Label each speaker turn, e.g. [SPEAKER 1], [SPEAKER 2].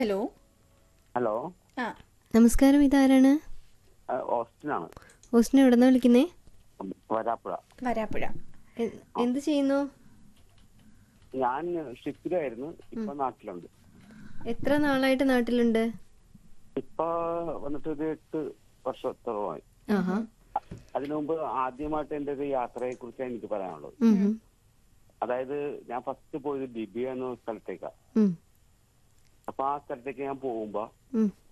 [SPEAKER 1] hello
[SPEAKER 2] hello
[SPEAKER 1] ആ
[SPEAKER 3] നമസ്കാരം ഇതാരാണ്
[SPEAKER 2] ആ, ഓസ്റ്റിനാണ്
[SPEAKER 3] ഓസ്റ്റിനെ എവിടെ നിന്ന് വിളിക്കുന്നേ
[SPEAKER 2] വരാപ്പുഴ
[SPEAKER 1] വരാപ്പുഴ
[SPEAKER 3] എ- എന്ത് ചെയ്യുന്നു
[SPEAKER 2] ഞാൻ ഷിപ്പിലായിരുന്നു ഇപ്പൊ നാട്ടിലുണ്ട്
[SPEAKER 3] എത്ര നാളായിട്ട് നാട്ടിലുണ്ട്
[SPEAKER 2] ഇപ്പൊ വന്നിട്ട് ഒരു എട്ട് വർഷത്തോളമായി
[SPEAKER 3] ആഹാ
[SPEAKER 2] അതിനു മുമ്പ് ആദ്യമായിട്ട് എന്റെ ഒരു യാത്രയെ കുറിച്ചാണ് എനിക്ക് പറയാനുള്ളത്
[SPEAKER 3] ഉം, ഉം,
[SPEAKER 2] അതായത് ഞാൻ ഫസ്റ്റ് പോയത് ലിബിയ എന്ന സ്ഥലത്തേക്കാ
[SPEAKER 3] ഉം,
[SPEAKER 2] അപ്പൊ ആ സ്ഥലത്തേക്ക് ഞാൻ പോകുമ്പോ
[SPEAKER 3] ഉം,